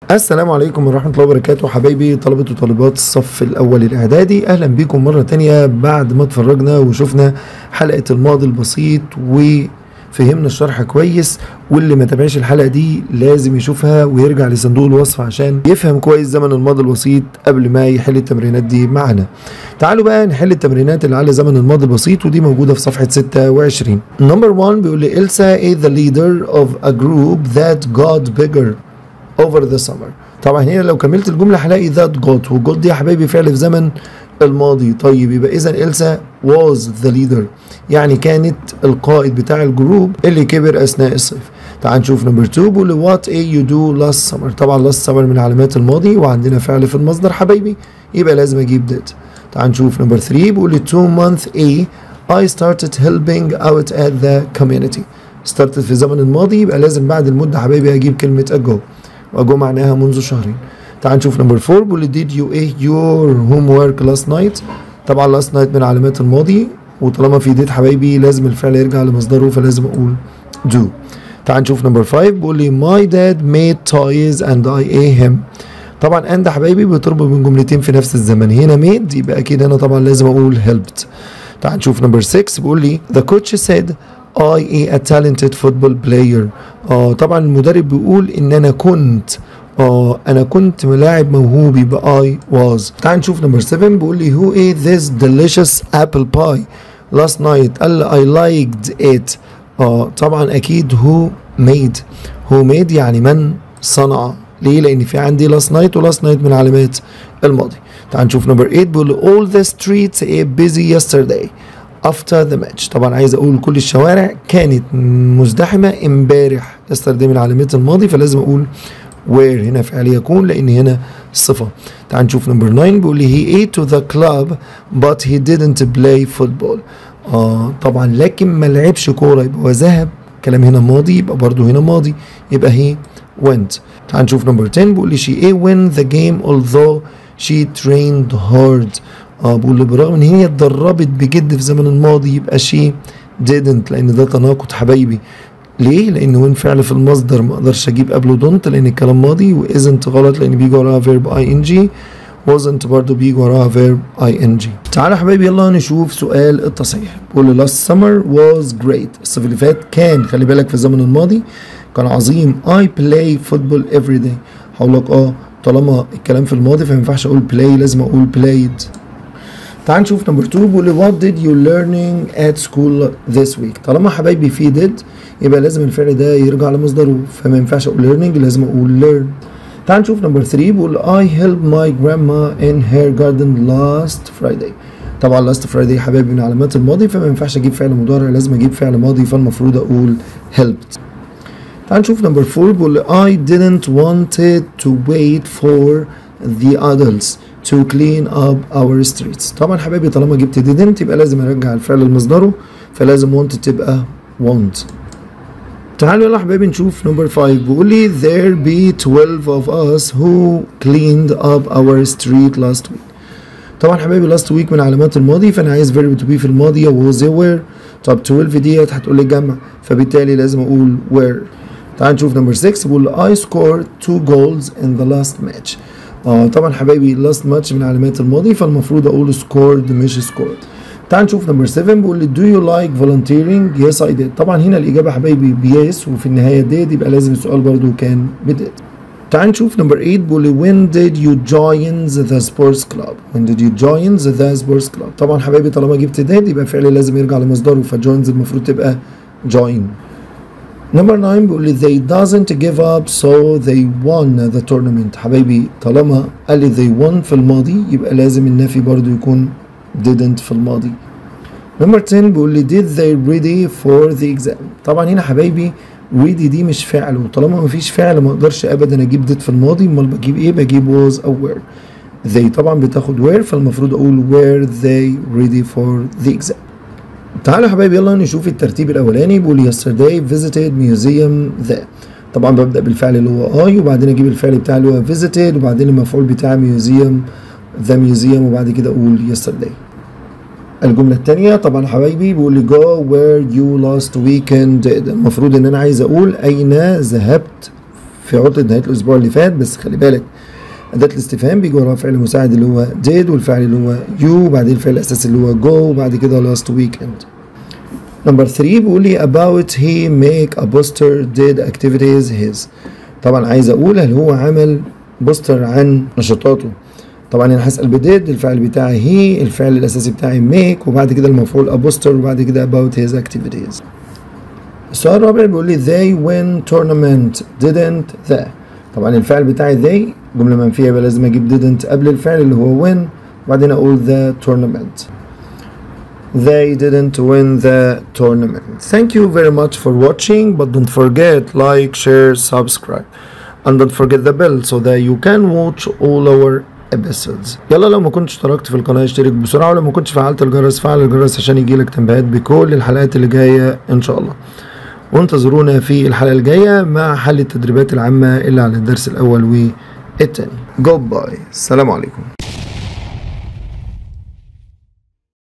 السلام عليكم ورحمة الله وبركاته حبايبي طلبة وطالبات الصف الأول الإعدادي أهلا بكم مرة تانية بعد ما اتفرجنا وشفنا حلقة الماضي البسيط وفهمنا الشرح كويس واللي ما تابعش الحلقة دي لازم يشوفها ويرجع لصندوق الوصف عشان يفهم كويس زمن الماضي البسيط قبل ما يحل التمرينات دي معانا تعالوا بقى نحل التمرينات اللي على زمن الماضي البسيط ودي موجودة في صفحة 26 نمبر 1 بيقول لي إلسا is the leader of a group that got bigger over the summer طبعا هنا لو كملت الجمله هلاقي ذات جوت وجوت دي يا حبايبي فعل في زمن الماضي طيب يبقى اذا إلسا was the leader يعني كانت القائد بتاع الجروب اللي كبر اثناء الصيف تعال نشوف نمبر 2 بيقول لي what a you do last summer طبعا last summer من علامات الماضي وعندنا فعل في المصدر حبايبي يبقى لازم اجيب did تعال نشوف نمبر 3 بيقول لي 2 month a I started helping out at the community started في الزمن الماضي يبقى لازم بعد المدة حبايبي اجيب كلمة ago واجو معناها منذ شهرين تعال نشوف نمبر 4 بيقول لي did you ايه your homework last night طبعا last night من علامات الماضي وطالما في did حبايبي لازم الفعل يرجع لمصدره فلازم اقول do تعال نشوف نمبر 5 بيقول لي my dad made toys and I ate him طبعا and حبايبي بتربط بين جملتين في نفس الزمن هنا made يبقى اكيد انا طبعا لازم اقول helped تعال نشوف نمبر 6 بيقول لي the coach said I am a talented football player اه طبعا المدرب بيقول ان انا كنت اه انا كنت لاعب موهوب يبقى I was تعال نشوف نمبر 7 بيقول لي who ate this delicious apple pie last night قال لي I liked it اه طبعا اكيد who made who made يعني من صنع ليه لان في عندي last night و last night من علامات الماضي تعال نشوف نمبر 8 بيقول لي all the streets are busy yesterday after the match طبعا عايز اقول كل الشوارع كانت مزدحمه امبارح يستخدم علامات الماضي فلازم اقول where هنا فعل يكون لان هنا صفه تعال نشوف نمبر 9 بيقول لي he ate to the club but he didn't play football اه طبعا لكن ما لعبش كوره يبقى هو ذهب كلام هنا ماضي يبقى برضه هنا ماضي يبقى he went تعال نشوف نمبر 10 بيقول لي she ate win the game although she trained hard اه بقول برغم ان هي اتدربت بجد في زمن الماضي يبقى شي didn't لان ده تناقض حبايبي ليه؟ لان وين فعل في المصدر ما اقدرش اجيب قبله دونت لان الكلام ماضي وازنت غلط لان بيجي وراها فيرب اي ان جي wasn't برضه بيجي وراها فيرب اي ان جي تعالى يا حبايبي يلا نشوف سؤال التصحيح بقول last summer was great الصيف اللي فات كان خلي بالك في الزمن الماضي كان عظيم I play football every day هقول لك اه طالما الكلام في الماضي فما ينفعش اقول play لازم اقول played تعال نشوف نمبر 2 بيقول لي what did you learning at school this week طالما حبايبي في did يبقى لازم الفعل ده يرجع لمصدره فما ينفعش اقول learning لازم اقول learn تعال نشوف نمبر 3 بيقول I helped my grandma in her garden last Friday طبعا last Friday حبايبي من علامات الماضي فما ينفعش اجيب فعل مضارع لازم اجيب فعل ماضي فالمفروض اقول helped تعال نشوف نمبر 4 بيقول لي I didn't wanted to wait for the adults to clean up our streets طبعا حبايبي طالما جبت didn't يبقى لازم ارجع الفعل لمصدره فلازم want تبقى want تعالوا يلا حبايبي نشوف نمبر 5 بيقول لي there be 12 of us who cleaned up our street last week طبعا حبايبي last week من علامات الماضي فانا عايز verb to be في الماضي was they were طب 12 ديت هتقول لي جمع فبالتالي لازم اقول were تعال نشوف نمبر 6 بيقول I scored two goals in the last match اه طبعا حبايبي لاست ماتش من علامات الماضي فالمفروض اقول سكورد مش سكورد تعال نشوف نمبر 7 بيقول لي دو يو لايك volunteering يس اي ديد طبعا هنا الاجابه حبايبي بيس وفي النهايه ديد يبقى لازم السؤال برضو كان بديد تعال نشوف نمبر 8 بيقول لي when did you join the sports club when did you join the sports club طبعا حبايبي طالما جبت ديد يبقى فعل لازم يرجع لمصدره فجوينز المفروض تبقى join نمبر 9 بيقول لي they doesn't give up so they won the tournament حبايبي طالما قال لي they won في الماضي يبقى لازم النفي برضو يكون didn't في الماضي نمبر 10 بيقول لي did they ready for the exam طبعا هنا حبايبي ready دي مش فعل وطالما مفيش فعل ما اقدرش ابدا اجيب did في الماضي امال بجيب ايه بجيب was او were they طبعا بتاخد were فالمفروض اقول were they ready for the exam تعالوا يا حبايبي يلا نشوف الترتيب الاولاني بيقول yesterday visited museum the طبعا ببدا بالفعل اللي هو اي وبعدين اجيب الفعل بتاعي اللي هو visited وبعدين المفعول بتاعي museum the museum وبعد كده اقول yesterday الجملة التانية طبعا يا حبايبي بيقول لي go where you last weekend المفروض ان انا عايز اقول اين ذهبت في عطلة نهاية الأسبوع اللي فات بس خلي بالك أداة الاستفهام بيجي وراها فعل مساعد اللي هو did والفعل اللي هو you وبعدين الفعل الأساسي اللي هو go وبعد كده last weekend نمبر 3 بيقول لي about he make a poster did activities his طبعا عايز أقول هل هو عمل بوستر عن نشاطاته طبعا انا هسال بديد الفعل بتاعي هي الفعل الاساسي بتاعي ميك وبعد كده المفعول ابوستر وبعد كده about his activities السؤال الرابع بيقول لي they win tournament didn't the طبعا الفعل بتاعي they جملة منفية يبقى لازم اجيب didn't قبل الفعل اللي هو win وبعدين اقول the tournament they didn't win the tournament thank you very much for watching but don't forget like share subscribe and don't forget the bell so that you can watch all our episodes يلا لو ما كنتش اشتركت في القناه اشترك بسرعه ولو ما كنتش فعلت الجرس فعل الجرس عشان يجيلك تنبيهات بكل الحلقات اللي جايه ان شاء الله وانتظرونا في الحلقه الجايه مع حل التدريبات العامه اللي على الدرس الاول والثاني جود باي السلام عليكم